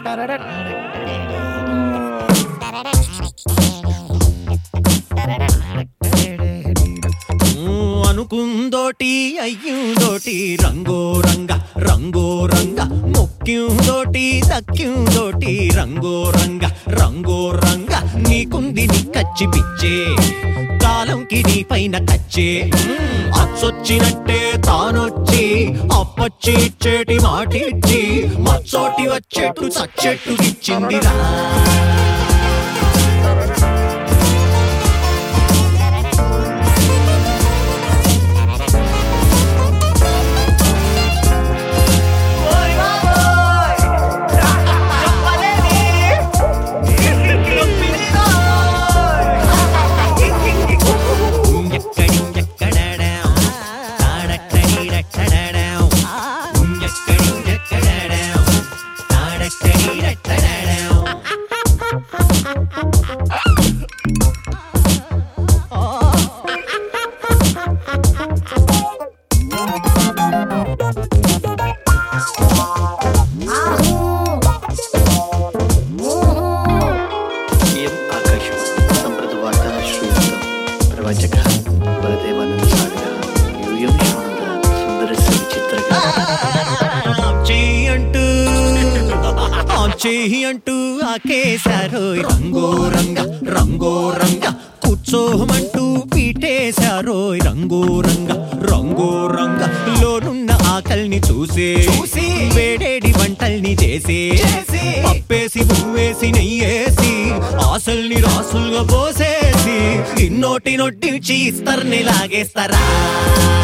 ఊ, అనుకుందోటి అయ్యుందోటి రంగో రంగ రంగో రంగ ముక్కిందోటి దక్కిందోటి రంగో రంగ రంగో రంగ నీకుంది నీ కచ్చి పిచ్చే కాలంకి నీ పైన కచ్చే మ్మ్, అచ్చొచ్చినట్టే తానొచ్చి అప్పచ్చి ఇచ్చేటి మాటిచ్చి మచ్చోటి వచ్చేట్టు చచ్చెట్టు ఇచ్చిందిరా इयम् आकाशवाणी सम्प्रतिवार्ता श्रूयन्तं प्रवाचकः बलदेवानन्द सागरः यूयं शृणुत सुन्दरस्य विचित्रकः చెయ్యి అంటూ ఆ చెయ్యి అంటూ ఆకేశారు రంగో రంగ రంగో రంగ కూర్చోమంటూ పీటేశారో రంగో రంగ రంగో రంగ లోనున్న ఆకల్ని చూసే చూసి వేడేడి వంటల్ని చేసి పప్పేసి పువ్వేసి నెయ్యేసి ఆశల్ని రాసులుగా పోసేసి ఇన్నోటి నొట్టి చీస్తర్ని లాగేస్తారా